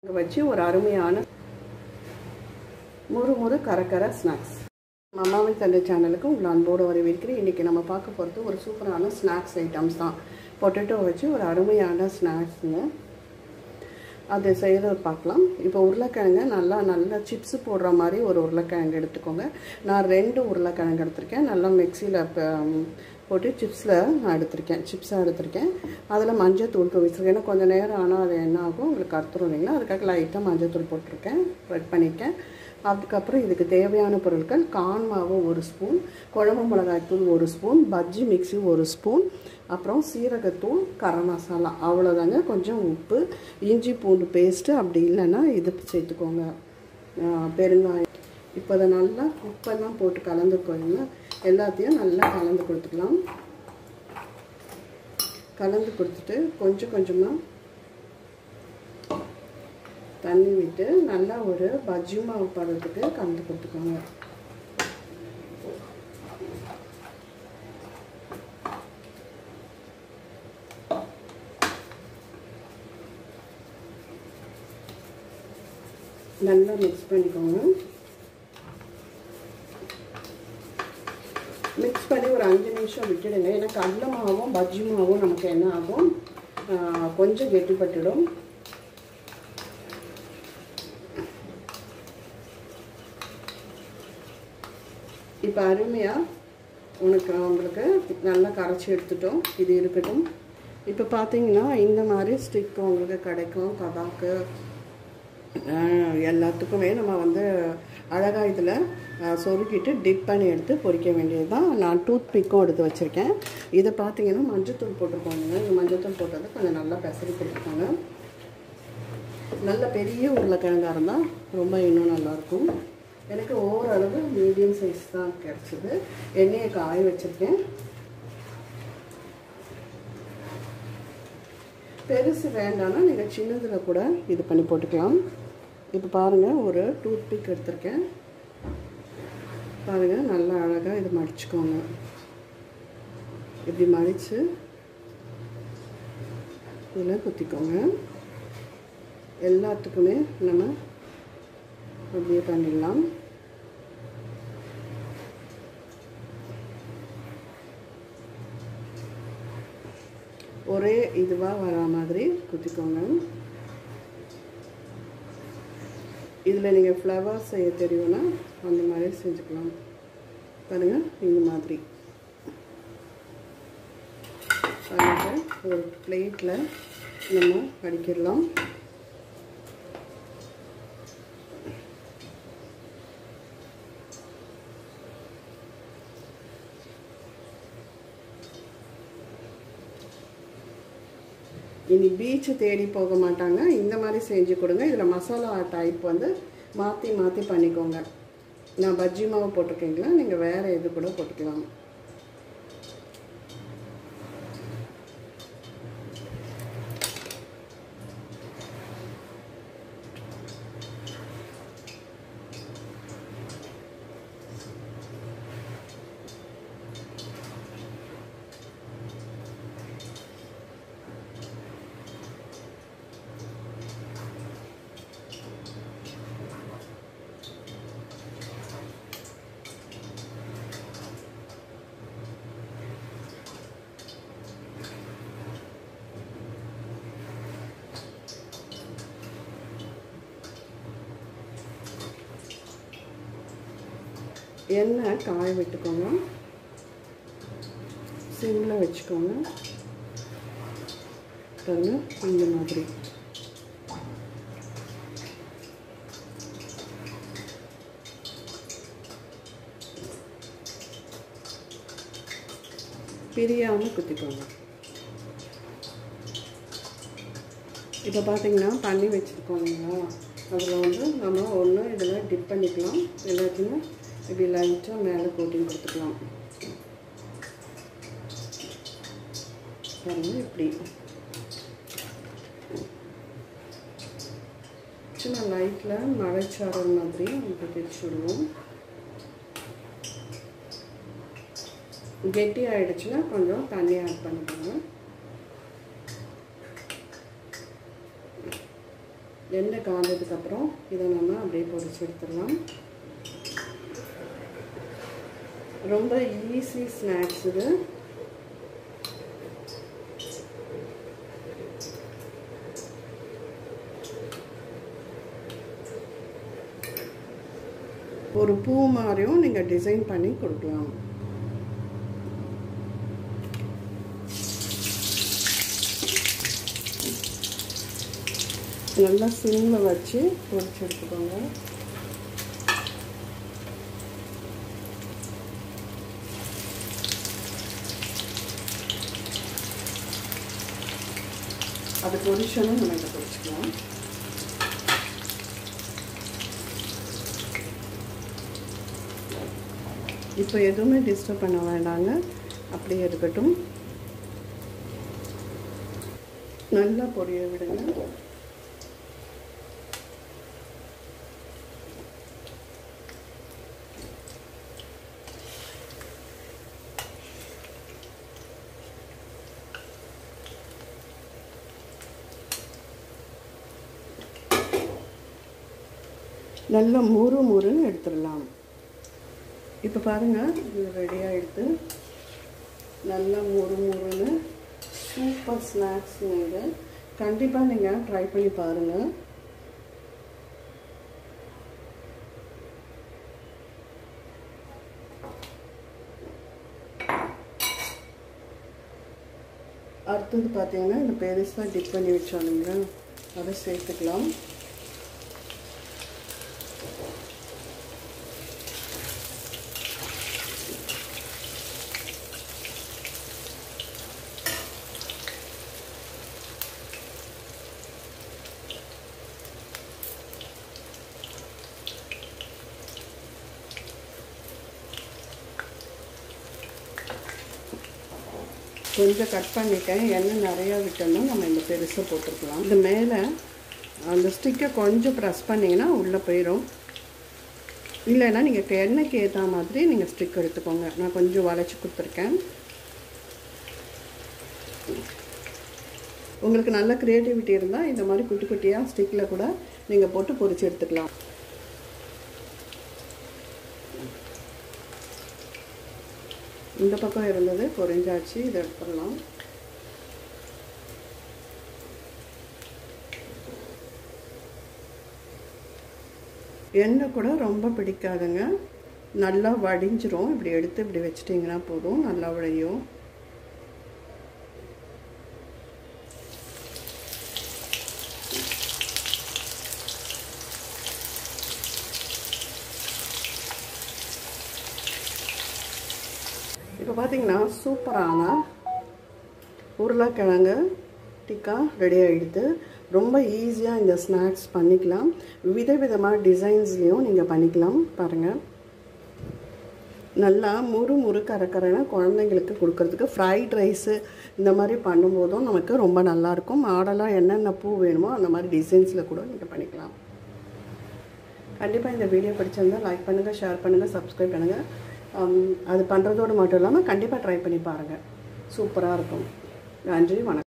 வச்சு ஒரு அருமையான முறு முறு கரக்கர ஸ்நாக்ஸ் அம்மாவின் தந்தை சேனலுக்கு உங்களை அன்போடு வரவேற்கிறேன் இன்றைக்கி நம்ம பார்க்க போகிறது ஒரு சூப்பரான ஸ்நாக்ஸ் ஐட்டம்ஸ் தான் பொட்டேட்டோ வச்சு ஒரு அருமையான ஸ்நாக்ஸுங்க அது செய்கிறது பார்க்கலாம் இப்போ உருளைக்கிழங்கு நல்லா நல்லா சிப்ஸு போடுற மாதிரி ஒரு உருளைக்கிழங்கு எடுத்துக்கோங்க நான் ரெண்டு உருளைக்கிழங்கு எடுத்திருக்கேன் நல்லா மிக்சியில் போட்டு சிப்ஸில் நான் எடுத்திருக்கேன் சிப்ஸாக எடுத்திருக்கேன் அதில் மஞ்சள் தூள் வச்சுருக்கேன் ஏன்னா கொஞ்சம் நேரம் ஆனால் அது என்ன ஆகும் உங்களுக்கு கருத்துரும் இல்லைங்களா அதுக்காக லைட்டாக மஞ்சள் தூள் போட்டிருக்கேன் ரெட் பண்ணியிருக்கேன் அதுக்கப்புறம் இதுக்கு தேவையான பொருட்கள் கான் மாவு ஒரு ஸ்பூன் குழம்பு மிளகாய் தூள் ஒரு ஸ்பூன் பஜ்ஜி மிக்ஸி ஒரு ஸ்பூன் அப்புறம் சீரகத்தூள் கரம் மசாலா அவ்வளோதாங்க கொஞ்சம் உப்பு இஞ்சி பூண்டு பேஸ்ட்டு அப்படி இல்லைன்னா இது சேர்த்துக்கோங்க பெருங்காயம் இப்போ அதை நல்லா உப்பெல்லாம் போட்டு கலந்துக்கோங்க எல்லாத்தையும் நல்லா கலந்து கொடுத்துக்கலாம் கலந்து கொடுத்துட்டு கொஞ்சம் கொஞ்சமாக தண்ணி விட்டு நல்லா ஒரு பஜ்ஜி மாவு பதத்துக்கு கலந்து கொடுத்துக்கோங்க நல்லா மிக்ஸ் பண்ணிக்கோங்க மிக்ஸ் பண்ணி ஒரு அஞ்சு நிமிஷம் விட்டுடுங்க ஏன்னா கடலை மாவும் பஜ்ஜி மாவும் நமக்கு என்ன ஆகும் கொஞ்சம் கெட்டிப்பட்டுடும் இப்போ அருமையாக உனக்கு உங்களுக்கு நல்லா கரைச்சி எடுத்துட்டோம் இது இருக்கட்டும் இப்போ பார்த்தீங்கன்னா இந்த மாதிரி ஸ்டிக் உங்களுக்கு கிடைக்கும் கபாக்கு எல்லாத்துக்குமே நம்ம வந்து அழகாக இதில் சொருக்கிட்டு டிப் பண்ணி எடுத்து பொரிக்க வேண்டியது தான் நான் டூத் பிக்கும் எடுத்து வச்சுருக்கேன் இதை பார்த்தீங்கன்னா மஞ்சத்தூள் போட்டிருக்கோங்க இந்த மஞ்சத்தூள் போட்டது கொஞ்சம் நல்லா பெசரி போட்டிருக்காங்க நல்ல பெரிய உருளைக்கிழங்கா இருந்தால் ரொம்ப இன்னும் நல்லாயிருக்கும் எனக்கு ஓரளவு மீடியம் சைஸ் தான் கிடச்சிது எண்ணெயை காய வச்சுருக்கேன் பெருசு வேண்டாம்னா நீங்கள் சின்னதில் கூட இது பண்ணி போட்டுக்கலாம் இப்போ பாருங்கள் ஒரு டூத் பிக் எடுத்திருக்கேன் பாருங்கள் நல்லா அழகாக இது மடிச்சுக்கோங்க இப்படி மடித்து இதில் குத்திக்கோங்க எல்லாத்துக்குமே நம்ம அப்படியே பண்ணிடலாம் ஒரே இதுவாக வர மாதிரி குத்திக்கோங்க இதில் நீங்கள் ஃப்ளவர்ஸ் செய்ய தெரியும்னா அந்த மாதிரி செஞ்சுக்கலாம் பாருங்கள் இந்த மாதிரி பாருங்கள் ஒரு பிளேட்டில் நம்ம அடிக்கிடலாம் இனி பீச்சு தேடி போக மாட்டாங்க இந்த மாதிரி செஞ்சு கொடுங்க இதில் மசாலா டைப் வந்து மாற்றி மாற்றி பண்ணிக்கோங்க நான் பஜ்ஜி மாவு போட்டிருக்கீங்களா நீங்கள் வேறு எது கூட போட்டுக்கலாம் எண்ணெய் காய விட்டுக்கோங்க சிம்மில் வச்சுக்கோங்க பாருங்க இந்த மாதிரி பிரியாமல் குத்திக்கோங்க இப்போ பார்த்தீங்கன்னா பண்ணி வச்சுருக்கோங்களா அதில் வந்து நம்ம ஒன்று இதில் டிப் பண்ணிக்கலாம் எல்லாத்தையுமே இப்படி லைட்டாக மேலே கோட்டிங் கொடுத்துக்கலாம் பாருங்கள் இப்படி சும்மா லைட்டில் மழைச்சாரல் மாதிரி நமக்கு பிரிச்சு விடுவோம் கெட்டி ஆயிடுச்சுன்னா கொஞ்சம் தண்ணி ஆட் பண்ணிக்கோங்க எண்ணெய் காஞ்சதுக்கப்புறம் இதை நம்ம அப்படியே பொரிச்சு எடுத்துடலாம் ரொம்ப ஈஸி ஸ்நாக்ஸ் இது ஒரு பூ மாதிரியும் நீங்கள் டிசைன் பண்ணி கொடுக்கலாம் நல்லா சிம்மில் வச்சு பொரிச்சு எடுத்துக்கோங்க அது பொரிச்சனும் நம்ம இதை பொரிச்சுக்கலாம் இப்போ எதுவுமே டிஸ்டர்ப் பண்ண வேண்டாங்க அப்படியே இருக்கட்டும் நல்லா பொரிய விடுங்க நல்லா முறு முறுன்னு எடுத்துடலாம் இப்போ பாருங்கள் இது ரெடி ஆகிடுது நல்லா முறு முறுன்னு சூப்பர் ஸ்நாக்ஸுங்க இது கண்டிப்பாக நீங்கள் ட்ரை பண்ணி பாருங்கள் அடுத்தது பார்த்தீங்கன்னா இந்த பெருசாக டிப் பண்ணி வச்சோம் இல்லைங்களா அதை சேர்த்துக்கலாம் கொஞ்சம் கட் பண்ணிட்டேன் எண்ணெய் நிறையா விட்டோம்னா நம்ம இந்த பெருசாக போட்டுருக்கலாம் இது மேலே அந்த ஸ்டிக்கை கொஞ்சம் ப்ரெஸ் பண்ணிங்கன்னா உள்ளே போயிடும் இல்லைன்னா நீங்கள் எண்ணெய்க்கு ஏற்ற மாதிரி நீங்கள் ஸ்டிக் எடுத்துக்கோங்க நான் கொஞ்சம் வளைச்சி கொடுத்துருக்கேன் உங்களுக்கு நல்ல க்ரியேட்டிவிட்டி இருந்தால் இந்த மாதிரி குட்டி குட்டியாக ஸ்டிக்கில் கூட நீங்கள் போட்டு பொரிச்சு எடுத்துக்கலாம் இந்த பக்கம் இருந்தது பொரிஞ்சாச்சு இதை எடுத்துடலாம் எண்ணெய் கூட ரொம்ப பிடிக்காதுங்க நல்லா வடிஞ்சிரும் இப்படி எடுத்து இப்படி வச்சிட்டிங்கன்னா போதும் நல்லா வடியும் இப்போ பார்த்தீங்கன்னா சூப்பரான உருளைக்கிழங்கு டிக்கா ரெடி ஆகிடுது ரொம்ப ஈஸியாக இந்த ஸ்நாக்ஸ் பண்ணிக்கலாம் விதவிதமான டிசைன்ஸ்லேயும் நீங்கள் பண்ணிக்கலாம் பாருங்கள் நல்லா முறு முறு கரக்கரைனா குழந்தைங்களுக்கு கொடுக்கறதுக்கு ஃப்ரைட் ரைஸு இந்த மாதிரி பண்ணும்போதும் நமக்கு ரொம்ப நல்லாயிருக்கும் மாடலாக என்னென்ன பூ வேணுமோ அந்த மாதிரி டிசைன்ஸில் கூட நீங்கள் பண்ணிக்கலாம் கண்டிப்பாக இந்த வீடியோ பிடிச்சிருந்தால் லைக் பண்ணுங்கள் ஷேர் பண்ணுங்கள் சப்ஸ்கிரைப் பண்ணுங்கள் அது பண்ணுறதோடு மட்டும் இல்லாமல் கண்டிப்பாக ட்ரை பண்ணி பாருங்கள் சூப்பராக இருக்கும் நன்றி வணக்கம்